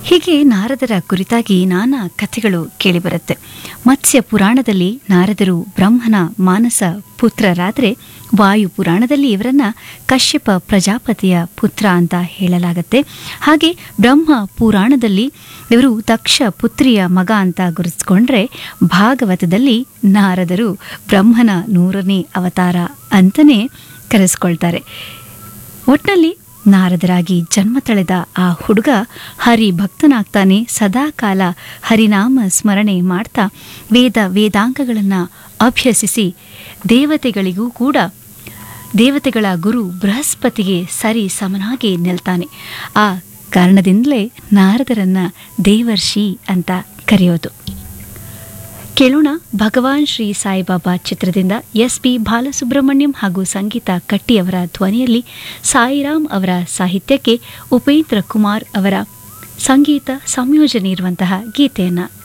ಹೀಗೆ ನಾರದರ ಕುರಿತಾಗಿ ನಾನಾ ಕಥೆಗಳು ಕೇಳಿಬರುತ್ತೆ ಮತ್ಸ್ಯ ಪುರಾಣದಲ್ಲಿ ನಾರದರು ಬ್ರಹ್ಮನ ಮಾನಸ ಪುತ್ರರಾದರೆ ವಾಯು ಪುರಾಣದಲ್ಲಿ ಇವರನ್ನ ಕಶ್ಯಪ ಪ್ರಜಾಪತಿಯ ಪುತ್ರ ಅಂತ ಹೇಳಲಾಗತ್ತೆ ಹಾಗೆ ಬ್ರಹ್ಮ ಪುರಾಣದಲ್ಲಿ ಇವರು ದಕ್ಷ ಪುತ್ರಿಯ ಮಗ ಅಂತ ಗುರುತಿಸ್ಕೊಂಡ್ರೆ ಭಾಗವತದಲ್ಲಿ ನಾರದರು ಬ್ರಹ್ಮನ ನೂರನೇ ಅವತಾರ ಅಂತಲೇ ಕರೆಸ್ಕೊಳ್ತಾರೆ ಒಟ್ನಲ್ಲಿ ನಾರದರಾಗಿ ಜನ್ಮ ತಳೆದ ಆ ಹುಡುಗ ಹರಿ ಭಕ್ತನಾಗ್ತಾನೆ ಸದಾಕಾಲ ಹರಿನಾಮ ಸ್ಮರಣೆ ಮಾಡ್ತಾ ವೇದ ವೇದಾಂಗಗಳನ್ನು ಅಭ್ಯಸಿಸಿ ದೇವತೆಗಳಿಗೂ ಕೂಡ ದೇವತೆಗಳ ಗುರು ಬೃಹಸ್ಪತಿಗೆ ಸರಿ ಸಮನಾಗಿ ನಿಲ್ತಾನೆ ಆ ಕಾರಣದಿಂದಲೇ ನಾರದರನ್ನ ದೇವರ್ಷಿ ಅಂತ ಕರೆಯೋದು ಕೇಳೋಣ ಭಗವಾನ್ ಶ್ರೀ ಸಾಯಿಬಾಬಾ ಚಿತ್ರದಿಂದ ಎಸ್ ಪಿ ಬಾಲಸುಬ್ರಹ್ಮಣ್ಯಂ ಹಾಗೂ ಸಂಗೀತ ಕಟ್ಟಿಯವರ ಧ್ವನಿಯಲ್ಲಿ ಸಾಯಿರಾಮ್ ಅವರ ಸಾಹಿತ್ಯಕ್ಕೆ ಉಪೇಂದ್ರ ಕುಮಾರ್ ಅವರ ಸಂಗೀತ ಸಂಯೋಜನೆ ಇರುವಂತಹ ಗೀತೆಯನ್ನು